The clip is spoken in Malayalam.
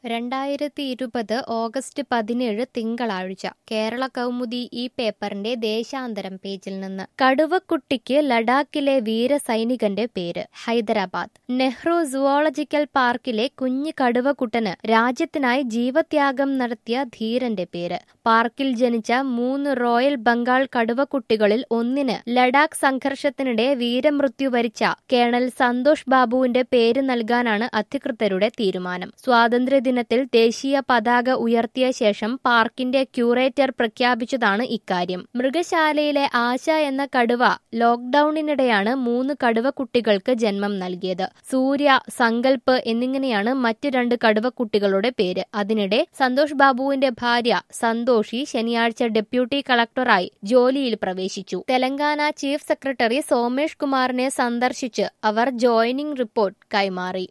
രണ്ടായിരത്തി ഇരുപത് ഓഗസ്റ്റ് പതിനേഴ് തിങ്കളാഴ്ച കേരള കൗമുദി ഈ പേപ്പറിന്റെ ദേശാന്തരം പേജിൽ നിന്ന് കടുവക്കുട്ടിക്ക് ലഡാക്കിലെ വീരസൈനികന്റെ പേര് ഹൈദരാബാദ് നെഹ്റു സുവോളജിക്കൽ പാർക്കിലെ കുഞ്ഞ് കടുവക്കുട്ടന് രാജ്യത്തിനായി ജീവത്യാഗം നടത്തിയ ധീരന്റെ പേര് പാർക്കിൽ ജനിച്ച മൂന്ന് റോയൽ ബംഗാൾ കടുവക്കുട്ടികളിൽ ഒന്നിന് ലഡാക്ക് സംഘർഷത്തിനിടെ വീരമൃത്യു വരിച്ച കേണൽ സന്തോഷ് ബാബുവിന്റെ പേര് നൽകാനാണ് അധികൃതരുടെ തീരുമാനം സ്വാതന്ത്ര്യദിനത്തിൽ ദേശീയ പതാക ഉയർത്തിയ ശേഷം പാർക്കിന്റെ ക്യൂറേറ്റർ പ്രഖ്യാപിച്ചതാണ് ഇക്കാര്യം മൃഗശാലയിലെ ആശ എന്ന കടുവ ലോക്ഡൌണിനിടെയാണ് മൂന്ന് കടുവക്കുട്ടികൾക്ക് ജന്മം നൽകിയത് സൂര്യ സങ്കൽപ്പ് എന്നിങ്ങനെയാണ് മറ്റ് രണ്ട് കടുവക്കുട്ടികളുടെ പേര് അതിനിടെ സന്തോഷ് ബാബുവിന്റെ ഭാര്യ സന്തോഷി ശനിയാഴ്ച ഡെപ്യൂട്ടി കളക്ടറായി ജോലിയിൽ പ്രവേശിച്ചു തെലങ്കാന ചീഫ് സെക്രട്ടറി സോമേഷ് കുമാറിനെ സന്ദർശിച്ച് അവർ ജോയിനിംഗ് റിപ്പോർട്ട് കൈമാറി